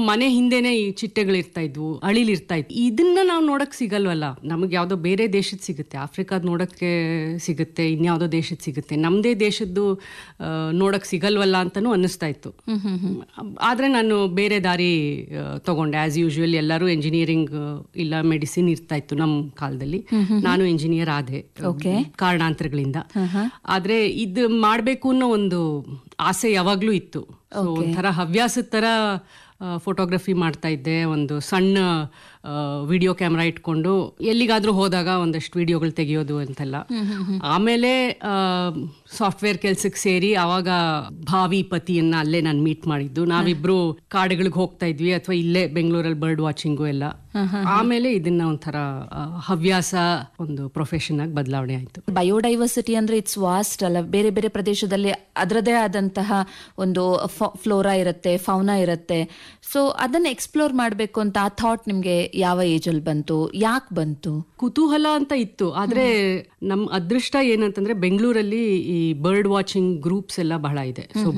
ಮನೆ ಹಿಂದೆನೆ ಈ ಚಿಟ್ಟೆಗಳು ಇರ್ತಾ ಇದ್ವು ಅಳಿಲ್ ಇರ್ತಾ ಇದ್ವು ಇದನ್ನ ನಾವು ನೋಡಕ್ ಸಿಗಲ್ವಲ್ಲ ನಮಗೆ ಯಾವ್ದೋ ಬೇರೆ ದೇಶದ ಸಿಗುತ್ತೆ ಆಫ್ರಿಕಾದ್ ನೋಡಕ್ಕೆ ಸಿಗುತ್ತೆ ಇನ್ಯಾವುದೋ ದೇಶದ ಸಿಗುತ್ತೆ ನಮ್ದೇ ದೇಶದ್ದು ಆ, ನೋಡಕ್ ಸಿಗಲ್ವಲ್ಲ ಅಂತಾನೂ ಅನ್ನಿಸ್ತಾ ಇತ್ತು ಆದ್ರೆ ನಾನು ಬೇರೆ ದಾರಿ ಆ, ತಗೊಂಡೆ ಆಸ್ ಯೂಶುವಲ್ ಎಲ್ಲರೂ ಎಂಜಿನಿಯರಿಂಗ್ ಇಲ್ಲ ಮೆಡಿಸಿನ್ ಇರ್ತಾ ಇತ್ತು ನಮ್ಮ ಕಾಲದಲ್ಲಿ ನಾನು ಎಂಜಿನಿಯರ್ ಆದೆ ಕಾರಣಾಂತರಗಳಿಂದ ಆದ್ರೆ ಇದು ಮಾಡ್ಬೇಕು ಅನ್ನೋ ಒಂದು ಆಸೆ ಯಾವಾಗ್ಲೂ ಇತ್ತು ಸೊ ಒಂಥರ ಹವ್ಯಾಸದ ತರ ಫೋಟೋಗ್ರಫಿ ಮಾಡ್ತಾ ಇದ್ದೆ ಒಂದು ಸಣ್ಣ ವಿಡಿಯೋ ಕ್ಯಾಮ್ರಾ ಇಟ್ಕೊಂಡು ಎಲ್ಲಿಗಾದ್ರೂ ಹೋದಾಗ ಒಂದಷ್ಟು ವಿಡಿಯೋಗಳು ತೆಗೆಯೋದು ಅಂತೆಲ್ಲ ಆಮೇಲೆ ಸಾಫ್ಟ್ವೇರ್ ಕೆಲ್ಸಕ್ಕೆ ಸೇರಿ ಆವಾಗ ಭಾವಿ ಪತಿಯನ್ನ ಅಲ್ಲೇ ನಾನು ಮೀಟ್ ಮಾಡಿದ್ದು ನಾವಿಬ್ರು ಕಾಡುಗಳಿಗೆ ಹೋಗ್ತಾ ಇದ್ವಿ ಅಥವಾ ಇಲ್ಲೇ ಬೆಂಗಳೂರಲ್ಲಿ ಬರ್ಡ್ ವಾಚಿಂಗು ಎಲ್ಲ ಆಮೇಲೆ ಇದನ್ನ ಒಂಥರ ಆ, ಹವ್ಯಾಸ ಒಂದು ಪ್ರೊಫೆಷನ್ ಆಗಿ ಬದಲಾವಣೆ ಆಯ್ತು ಬಯೋಡೈವರ್ಸಿಟಿ ಅಂದ್ರೆ ಇಟ್ಸ್ ವಾಸ್ಟ್ ಅಲ್ಲ ಬೇರೆ ಬೇರೆ ಪ್ರದೇಶದಲ್ಲಿ ಅದರದೇ ಆದಂತಹ ಒಂದು ಫ್ಲೋರಾ ಇರುತ್ತೆ ಫೌನಾ ಇರುತ್ತೆ ಸೊ ಅದನ್ನ ಎಕ್ಸ್ಪ್ಲೋರ್ ಮಾಡಬೇಕು ಅಂತ ಆ ಥಾಟ್ ನಿಮ್ಗೆ ಯಾವ ಏಜ್ ಅಲ್ಲಿ ಬಂತು ಯಾಕೆ ಬಂತು ಕುತೂಹಲ ಅಂತ ಇತ್ತು ಆದ್ರೆ ನಮ್ ಅದೃಷ್ಟ ಏನಂತಂದ್ರೆ ಬೆಂಗಳೂರಲ್ಲಿ ಈ ಬರ್ಡ್ ವಾಚಿಂಗ್ ಗ್ರೂಪ್ಸ್ ಎಲ್ಲ ಬಹಳ ಇದೆ ಸೊ